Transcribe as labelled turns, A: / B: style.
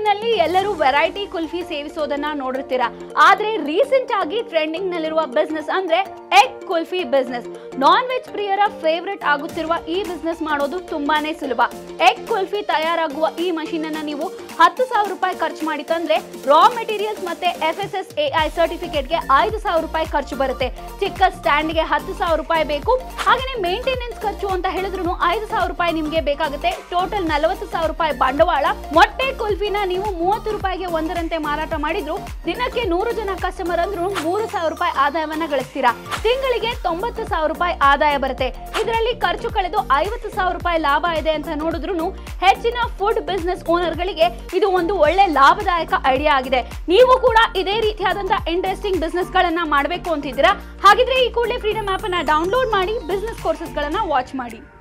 A: time ನಲ್ಲಿ ಎಲ್ಲರೂ variety kulfi ಸೇವಿಸೋದನ್ನ ನೋಡಿರ್ತೀರಾ ಆದ್ರೆ ರೀಸೆಂಟ್ ಆಗಿ ಟ್ರೆಂಡಿಂಗ್ ನಲ್ಲಿರುವ ಬಿಸ್ನೆಸ್ ಅಂದ್ರೆ egg kulfi business non veg ಪ್ರಿಯರ ಫೇವ್ರೆಟ್ ಆಗುತ್ತಿರುವ ಈ ಬಿಸ್ನೆಸ್ ಮಾಡೋದು ತುಂಬಾನೇ ಸುಲಭ ಎಗ್ ಕುಲ್ಫಿ ತಯಾರಾಗುವ ಈ ಮಷೀನ್ ಅನ್ನ ನೀವು ಹತ್ತು ಸಾವಿರ ರೂಪಾಯಿ ಖರ್ಚು ಮಾಡಿ ತಂದ್ರೆ ರಾ ಮೆಟೀರಿಯಲ್ಸ್ ಮತ್ತೆ F S S A I ಸರ್ಟಿಫಿಕೇಟ್ಗೆ ಐದು ಸಾವಿರ ರೂಪಾಯಿ ಖರ್ಚು ಬರುತ್ತೆ ಚಿಕ್ಕ ಸ್ಟ್ಯಾಂಡ್ಗೆ ಹತ್ತು ಸಾವಿರ ರೂಪಾಯಿ ಬೇಕು ಹಾಗೆಯೇ ಮೇಂಟೆನೆನ್ಸ್ ಖರ್ಚು ಅಂತ ಹೇಳಿದ್ರು ಐದು ಸಾವಿರ ರೂಪಾಯಿ ನಿಮಗೆ ಬೇಕಾಗುತ್ತೆ ಟೋಟಲ್ ನಲವತ್ತು ಸಾವಿರ ರೂಪಾಯಿ ಬಂಡವಾಳ ಮೊಟ್ಟೆ ಕುಲ್ಫಿನ ನೀವು ಮೂವತ್ತು ರೂಪಾಯಿಗೆ ಒಂದರಂತೆ ಮಾರಾಟ ಮಾಡಿದ್ರು ದಿನಕ್ಕೆ ನೂರು ಜನ ಕಸ್ಟಮರ್ ಅಂದ್ರು ಮೂರು ಸಾವಿರ ರೂಪಾಯಿ ಆದಾಯವನ್ನ ಗಳಿಸ್ತೀರಾ ತಿಂಗಳಿಗೆ ತೊಂಬತ್ತು ಸಾವಿರ ರೂಪಾಯಿ ಆದಾಯ ಬರುತ್ತೆ ಇದರಲ್ಲಿ ಖರ್ಚು ಕಳೆದು ಐವತ್ತು ಸಾವಿರ ರೂಪಾಯಿ ಲಾಭ ಇದೆ ಅಂತ ನೋಡಿದ್ರು ಹೆಚ್ಚಿನ ಫುಡ್ ಬಿಸ್ನೆಸ್ ಓನರ್ಗಳಿಗೆ ಇದು ಒಂದು ಒಳ್ಳೆ ಲಾಭದಾಯಕ ಐಡಿಯಾ ಆಗಿದೆ ನೀವು ಕೂಡ ಇದೇ ರೀತಿಯಾದಂತಹ ಇಂಟ್ರೆಸ್ಟಿಂಗ್ ಬಿಸ್ನೆಸ್ ಗಳನ್ನ ಮಾಡಬೇಕು ಅಂತಿದ್ದೀರಾ ಹಾಗಿದ್ರೆ ಈ ಕೂಡಲೇ ಫ್ರೀಡಮ್ ಆಪ್ ಅನ್ನ ಡೌನ್ಲೋಡ್ ಮಾಡಿ ಬಿಸ್ನೆಸ್ ಕೋರ್ಸಸ್ ಗಳನ್ನ ವಾಚ್ ಮಾಡಿ